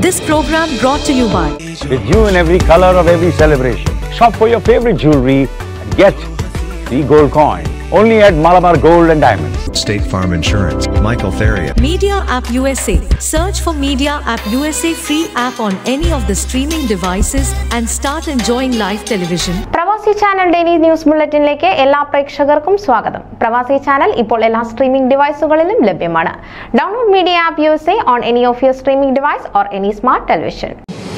This program brought to you by with you in every color of every celebration. Shop for your favorite jewelry and get the gold coin. Only at Malabar Gold and Diamonds. State Farm Insurance. Michael Theria. Media App USA. Search for Media App USA free app on any of the streaming devices and start enjoying live television. Pravasi channel daily news ബുള്ളറ്റിനിലേക്ക് എല്ലാ പ്രേക്ഷകർക്കും സ്വാഗതം പ്രവാസി channel ഇപ്പോൾ എല്ലാ streaming ഡിവൈസുകളിലും ലഭ്യമാണ് download media app use a on any of your streaming device or any smart television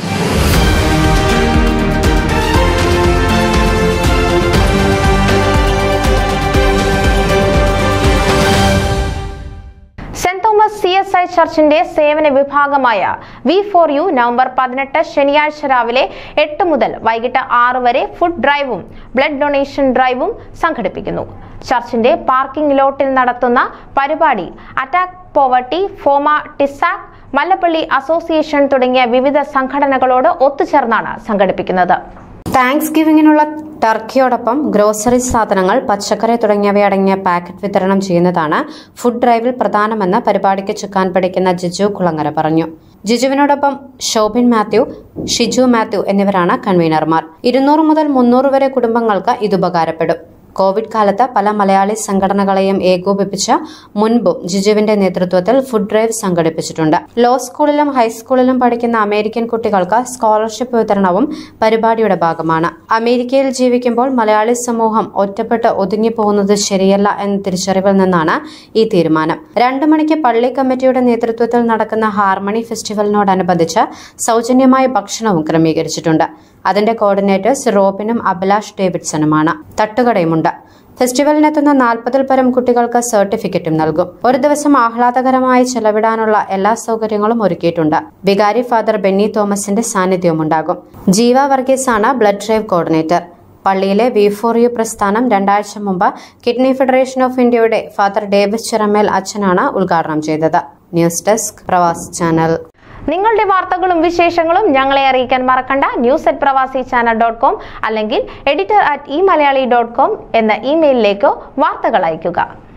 Saint Thomas C S I ചർച്ചിന്റെ സേവന വിഭാഗമായ വി ഫോർ യു നവംബർ പതിനെട്ട് ശനിയാഴ്ച രാവിലെ എട്ട് മുതൽ വൈകിട്ട് ആറ് വരെ ഫുഡ് ഡ്രൈവും ബ്ലഡ് ഡൊണേഷൻ ഡ്രൈവും സംഘടിപ്പിക്കുന്നു ചർച്ചിന്റെ പാർക്കിംഗ് ലോട്ടിൽ നടത്തുന്ന പരിപാടി അറ്റാക്ക് പോവർട്ടി ഫോമ ടിസാക് മല്ലപ്പള്ളി അസോസിയേഷൻ തുടങ്ങിയ വിവിധ സംഘടനകളോട് ഒത്തുചേർന്നാണ് സംഘടിപ്പിക്കുന്നത് താങ്ക്സ് ഗിവിങ്ങിനുള്ള ടർക്കിയോടൊപ്പം ഗ്രോസറി സാധനങ്ങൾ പച്ചക്കറി തുടങ്ങിയവയടങ്ങിയ പാക്കറ്റ് വിതരണം ചെയ്യുന്നതാണ് ഫുഡ് ഡ്രൈവിൽ പ്രധാനമെന്ന് പരിപാടിക്ക് ചുക്കാൻ പിടിക്കുന്ന ജിജു കുളങ്ങര പറഞ്ഞു ജിജുവിനോടൊപ്പം ഷോബിൻ മാത്യു ഷിജു മാത്യു എന്നിവരാണ് കൺവീനർമാർ ഇരുന്നൂറ് മുതൽ മുന്നൂറ് വരെ കുടുംബങ്ങൾക്ക് ഇത് ഉപകാരപ്പെടും കോവിഡ് കാലത്ത് പല മലയാളി സംഘടനകളെയും ഏകോപിപ്പിച്ച് മുൻപും ജിജുവിന്റെ നേതൃത്വത്തിൽ ഫുഡ് ഡ്രൈവ് സംഘടിപ്പിച്ചിട്ടുണ്ട് ലോ സ്കൂളിലും ഹൈസ്കൂളിലും പഠിക്കുന്ന അമേരിക്കൻ കുട്ടികൾക്ക് സ്കോളർഷിപ്പ് വിതരണവും പരിപാടിയുടെ ഭാഗമാണ് അമേരിക്കയിൽ ജീവിക്കുമ്പോൾ മലയാളി സമൂഹം ഒറ്റപ്പെട്ട് ഒതുങ്ങിപ്പോകുന്നത് ശരിയല്ല എന്ന തിരിച്ചറിവിൽ നിന്നാണ് ഈ തീരുമാനം രണ്ടു മണിക്ക് പള്ളി കമ്മിറ്റിയുടെ നേതൃത്വത്തിൽ നടക്കുന്ന ഹാർമണി ഫെസ്റ്റിവലിനോടനുബന്ധിച്ച് സൗജന്യമായ ഭക്ഷണവും ക്രമീകരിച്ചിട്ടുണ്ട് അതിന്റെ കോർഡിനേറ്റേഴ്സ് റോബിനും അഭിലാഷ് ഡേവിഡ്സണുമാണ് തട്ടുകടയുമുണ്ട് ഫെസ്റ്റിവലിനെത്തുന്ന നാൽപ്പതിൽ പരം കുട്ടികൾക്ക് സർട്ടിഫിക്കറ്റും നൽകും ഒരു ദിവസം ആഹ്ലാദകരമായി ചെലവിടാനുള്ള എല്ലാ സൗകര്യങ്ങളും ഒരുക്കിയിട്ടുണ്ട് വികാരി ഫാദർ ബെന്നി തോമസിന്റെ സാന്നിധ്യവുമുണ്ടാകും ജീവ വർഗീസ് ആണ് ബ്ലഡ് ഡ്രൈവ് കോർഡിനേറ്റർ പള്ളിയിലെ വി ഫോർ യു പ്രസ്ഥാനം രണ്ടാഴ്ച മുമ്പ് കിഡ്നി ഫെഡറേഷൻ ഓഫ് ഇന്ത്യയുടെ ഫാദർ ഡേവിസ് ചിറമേൽ അച്ഛനാണ് ഉദ്ഘാടനം ചെയ്തത് ന്യൂസ് ഡെസ്ക് പ്രവാസ് ചാനൽ നിങ്ങളുടെ വാർത്തകളും വിശേഷങ്ങളും ഞങ്ങളെ അറിയിക്കാൻ മറക്കണ്ട news at Pravasi channel dot com അല്ലെങ്കിൽ editor at e Malayali dot com എന്ന ഇമെയിലിലേക്കോ വാർത്തകൾ അയയ്ക്കുക